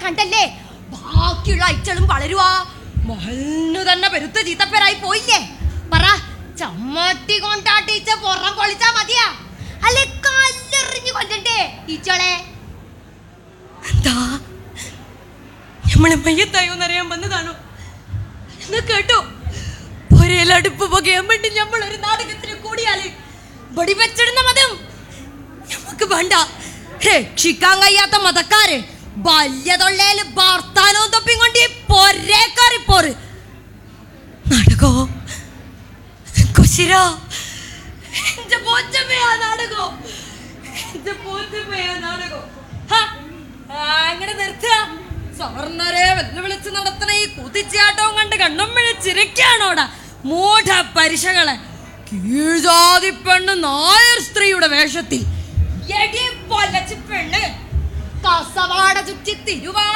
കണ്ടല്ലേ ബാക്കിയുള്ള അയച്ചളും വളരുവാ മഹലിനു തന്നെ പെരുത്ത ചീത്തപ്പേരായി പോയില്ലേ പറ ചമ്മട്ടി കൊണ്ടാട്ടിച്ച പുറം പൊളിച്ചാ മതിയാ അല്ലെ കല്ലെറിഞ്ഞു കൊല്ലണ്ടേ ഈച്ചോളെ എന്താ നമ്മളെ മയ്യത്തായോന്നറിയാൻ വന്നതാണോ എന്നാ കേട്ടോ ഒരേലടുപ്പ് പുകയാൻ വേണ്ടി നമ്മൾ ഒരു നാടകത്തിന് കൂടിയാല് വെടിവെച്ചിടുന്ന മതം നമുക്ക് വേണ്ട രക്ഷിക്കാൻ കഴിയാത്ത മതക്കാര് വല്യതൊള്ളേല് ഭർത്താനവും തൊപ്പിയും കൊണ്ട് ഈ പൊരേക്കാറി പോറ് നാടകോ കുശിരോ എന്റെ പോച്ചമ്മയാ നാടകോ എന്റെ പോച്ചമ്മയാ നാടകോ ഹാ, അങ്ങനെ നിർത്തുക സവർണരെ വെല്ലുവിളിച്ച് നടത്തണ ഈ കുതിച്ചാട്ടവും കണ്ട് കണ്ണും മിഴിച്ചിരിക്കാണോടാ മൂഢ പരിശകളെ കീഴ്ജാതി പെണ്ണ് നായർ സ്ത്രീയുടെ വേഷത്തിൽ എടി പൊലച്ച് പെണ്ണ് കസവാട ചുറ്റി തിരുവാ